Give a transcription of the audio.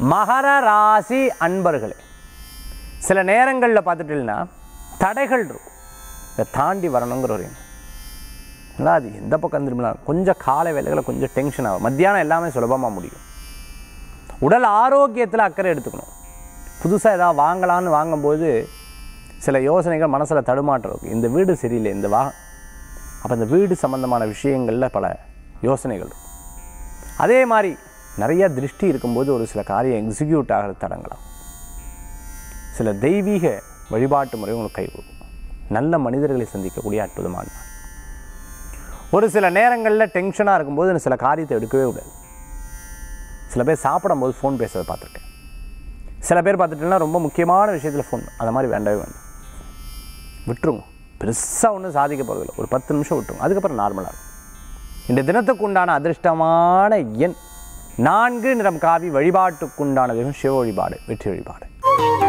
மகர ராசி அன்பர்களே சில நேரங்களில் பார்த்துட்டீங்கன்னா தடைகள் இருக்கும் இதை தாண்டி வரணுங்கிற ஒரு எண்ணம் இல்லை அது எந்த பக்கம் திரும்பலாம் கொஞ்சம் காலை வேலைகளில் கொஞ்சம் டென்ஷன் ஆகும் மத்தியானம் எல்லாமே சுலபமாக முடியும் உடல் ஆரோக்கியத்தில் அக்கறை எடுத்துக்கணும் புதுசாக ஏதாவது வாங்கலான்னு வாங்கும்போது சில யோசனைகள் மனசில் தடுமாற்றம் இருக்கும் இந்த வீடு சரியில்லை இந்த வா அப்போ இந்த வீடு சம்பந்தமான விஷயங்களில் பல யோசனைகள் இருக்கும் அதே மாதிரி நிறைய திருஷ்டி இருக்கும்போது ஒரு சில காரியம் எக்ஸிக்யூட் ஆகிறது தடங்கலாம் சில தெய்வீக வழிபாட்டு முறை உங்களுக்கு கை கொடுக்கும் நல்ல மனிதர்களை சந்திக்கக்கூடிய அற்புதமான நாள் ஒரு சில நேரங்களில் டென்ஷனாக இருக்கும்போது சில காரியத்தை எடுக்கவே விடாது சில பேர் சாப்பிடும்போது ஃபோன் பேசுறதை பார்த்துருக்கேன் சில பேர் பார்த்துட்டீங்கன்னா ரொம்ப முக்கியமான விஷயத்தில் ஃபோன் அந்த மாதிரி வேண்டவே வேண்டாம் விட்டுருங்க பெருசாக ஒன்றும் சாதிக்க போகிறதில்ல ஒரு பத்து நிமிஷம் விட்டுருங்க அதுக்கப்புறம் நார்மலாக இருக்கும் இந்த தினத்துக்கு உண்டான அதிர்ஷ்டமான எண் நான்கு நிறம் காவி வழிபாட்டுக்குண்டான தெய்வம் சிவ வழிபாடு வெற்றி வழிபாடு